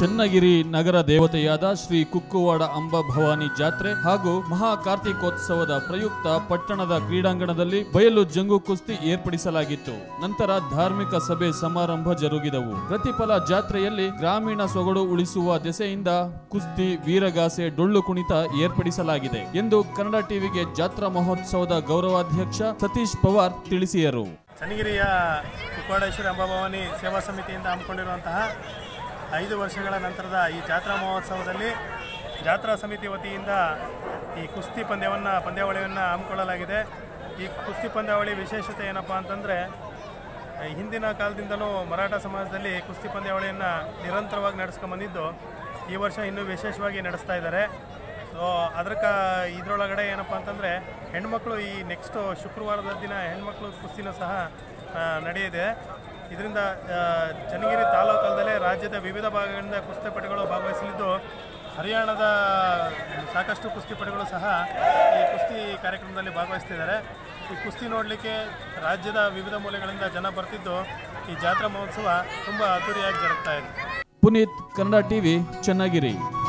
ಚನ್ನಗಿರಿ ನಗರ ದೇವತೆಯಾದ ಶ್ರೀ ಕುಕ್ಕುವಾಡ ಅಂಬ ಭವಾನಿ ಜಾತ್ರೆ ಹಾಗೂ ಮಹಾ ಕಾರ್ತಿಕೋತ್ಸವದ ಪ್ರಯುಕ್ತ ಪಟ್ಟಣದ ಕ್ರೀಡಾಂಗಣದಲ್ಲಿ ಬಯಲು ಜಂಗು ಕುಸ್ತಿ ಏರ್ಪಡಿಸಲಾಗಿತ್ತು ನಂತರ ಧಾರ್ಮಿಕ ಸಭೆ ಸಮಾರಂಭ ಜರುಗಿದವು ಪ್ರತಿಫಲ ಜಾತ್ರೆಯಲ್ಲಿ ಗ್ರಾಮೀಣ ಸೊಗಡು ಉಳಿಸುವ ದೆಸೆಯಿಂದ ಕುಸ್ತಿ ವೀರಗಾಸೆ ಡೊಳ್ಳು ಕುಣಿತ ಏರ್ಪಡಿಸಲಾಗಿದೆ ಎಂದು ಕನ್ನಡ ಟಿವಿಗೆ ಜಾತ್ರಾ ಮಹೋತ್ಸವದ ಗೌರವಾಧ್ಯಕ್ಷ ಸತೀಶ್ ಪವಾರ್ ತಿಳಿಸಿದರು ಚನ್ನಗಿರಿಯ ಕುಕ್ವಾಡೇಶ್ವರಿ ಅಂಬಾಭವಾನಿ ಸೇವಾ ಸಮಿತಿಯಿಂದ ಹಮ್ಮಿಕೊಂಡಿರುವಂತಹ ಐದು ವರ್ಷಗಳ ನಂತರದ ಈ ಜಾತ್ರಾ ಮಹೋತ್ಸವದಲ್ಲಿ ಜಾತ್ರಾ ಸಮಿತಿ ವತಿಯಿಂದ ಈ ಕುಸ್ತಿ ಪಂದ್ಯವನ್ನು ಪಂದ್ಯಾವಳಿಯನ್ನು ಹಮ್ಮಿಕೊಳ್ಳಲಾಗಿದೆ ಈ ಕುಸ್ತಿ ಪಂದ್ಯಾವಳಿ ವಿಶೇಷತೆ ಏನಪ್ಪ ಅಂತಂದರೆ ಹಿಂದಿನ ಕಾಲದಿಂದಲೂ ಮರಾಠ ಸಮಾಜದಲ್ಲಿ ಕುಸ್ತಿ ಪಂದ್ಯಾವಳಿಯನ್ನು ನಿರಂತರವಾಗಿ ನಡೆಸ್ಕೊಂಬಂದಿದ್ದು ಈ ವರ್ಷ ಇನ್ನೂ ವಿಶೇಷವಾಗಿ ನಡೆಸ್ತಾ ಇದ್ದಾರೆ ಸೊ ಅದರ ಕ ಇದರೊಳಗಡೆ ಏನಪ್ಪ ಅಂತಂದರೆ ಹೆಣ್ಮಕ್ಳು ಈ ನೆಕ್ಸ್ಟು ಶುಕ್ರವಾರದ ದಿನ ಹೆಣ್ಮಕ್ಳು ಕುಸ್ತಿನೂ ಸಹ ಆ, ನಡೆಯಿದೆ ಇದರಿಂದ ಆ, ಚನ್ನಗಿರಿ ತಾಲೂಕಲ್ಲದೆ ರಾಜ್ಯದ ವಿವಿಧ ಭಾಗಗಳಿಂದ ಕುಸ್ತಿಪಟುಗಳು ಭಾಗವಹಿಸಲಿದ್ದು ಹರಿಯಾಣದ ಸಾಕಷ್ಟು ಕುಸ್ತಿಪಟುಗಳು ಸಹ ಈ ಕುಸ್ತಿ ಕಾರ್ಯಕ್ರಮದಲ್ಲಿ ಭಾಗವಹಿಸ್ತಿದ್ದಾರೆ ಈ ಕುಸ್ತಿ ನೋಡಲಿಕ್ಕೆ ರಾಜ್ಯದ ವಿವಿಧ ಮೂಲೆಗಳಿಂದ ಜನ ಬರ್ತಿದ್ದು ಈ ಜಾತ್ರಾ ಮಹೋತ್ಸವ ತುಂಬ ಅದ್ದೂರಿಯಾಗಿ ಜರುಗ್ತಾ ಇದೆ ಪುನೀತ್ ಕನ್ನಡ ಟಿವಿ ಚನ್ನಗಿರಿ